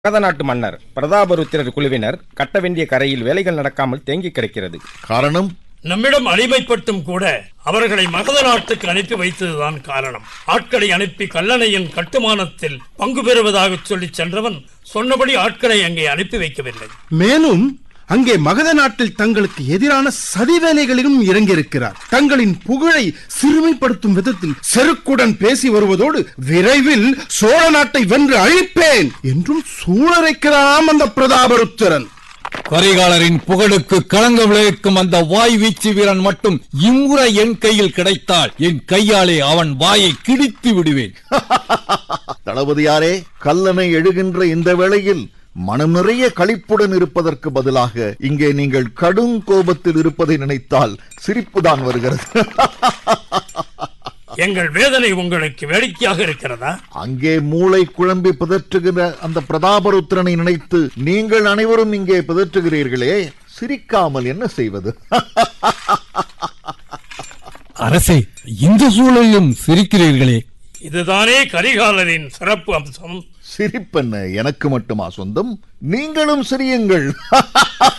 மகத நாட்டு மன்னர் பிரதாபருத்திரர் குழுவினர் கட்ட வேண்டிய கரையில் வேலைகள் நடக்காமல் தேங்கி கிடக்கிறது காரணம் நம்மிடம் அடிமைப்பட்டும் கூட அவர்களை மகத நாட்டுக்கு அனுப்பி வைத்ததுதான் காரணம் ஆட்களை அனுப்பி கல்லணையின் கட்டுமானத்தில் பங்கு பெறுவதாக சொல்லி சென்றவன் சொன்னபடி ஆட்களை அங்கே அனுப்பி வைக்கவில்லை மேலும் அங்கே மகத நாட்டில் தங்களுக்கு எதிரான சதி வேலைகளிலும் இறங்கியிருக்கிறார் தங்களின் புகழை சிறுமைப்படுத்தும் விதத்தில் செருக்குடன் பேசி வருவதோடு விரைவில் சோழ நாட்டை வென்று அழிப்பேன் என்றும் சூழரைக்கிறாம் அந்த பிரதாபருத்திரன் கரிகாலரின் புகழுக்கு களங்கம் விளைவிக்கும் அந்த வாய் வீச்சு வீரன் மட்டும் இம்முறை என் கையில் கிடைத்தால் என் கையாலே அவன் வாயை கிழித்து விடுவேன் தளபதியாரே கல்லணை எழுகின்ற இந்த வேளையில் மனம் நிறைய களிப்புடன் இருப்பதற்கு பதிலாக இங்கே நீங்கள் கடும் கோபத்தில் இருப்பதை நினைத்தால் சிரிப்புதான் வருகிறது எங்கள் வேதனை உங்களுக்கு வேடிக்கையாக இருக்கிறதா அங்கே மூளை குழம்பி பிதற்றுகிற அந்த பிரதாபருத்திரனை நினைத்து நீங்கள் அனைவரும் இங்கே பிதற்றுகிறீர்களே சிரிக்காமல் என்ன செய்வது அரசே இந்த சூழலிலும் சிரிக்கிறீர்களே இதுதானே கரிகாலரின் சிறப்பு அம்சம் சிரிப்பென்ன எனக்கு மட்டுமா சொந்தம் நீங்களும் சிரியுங்கள்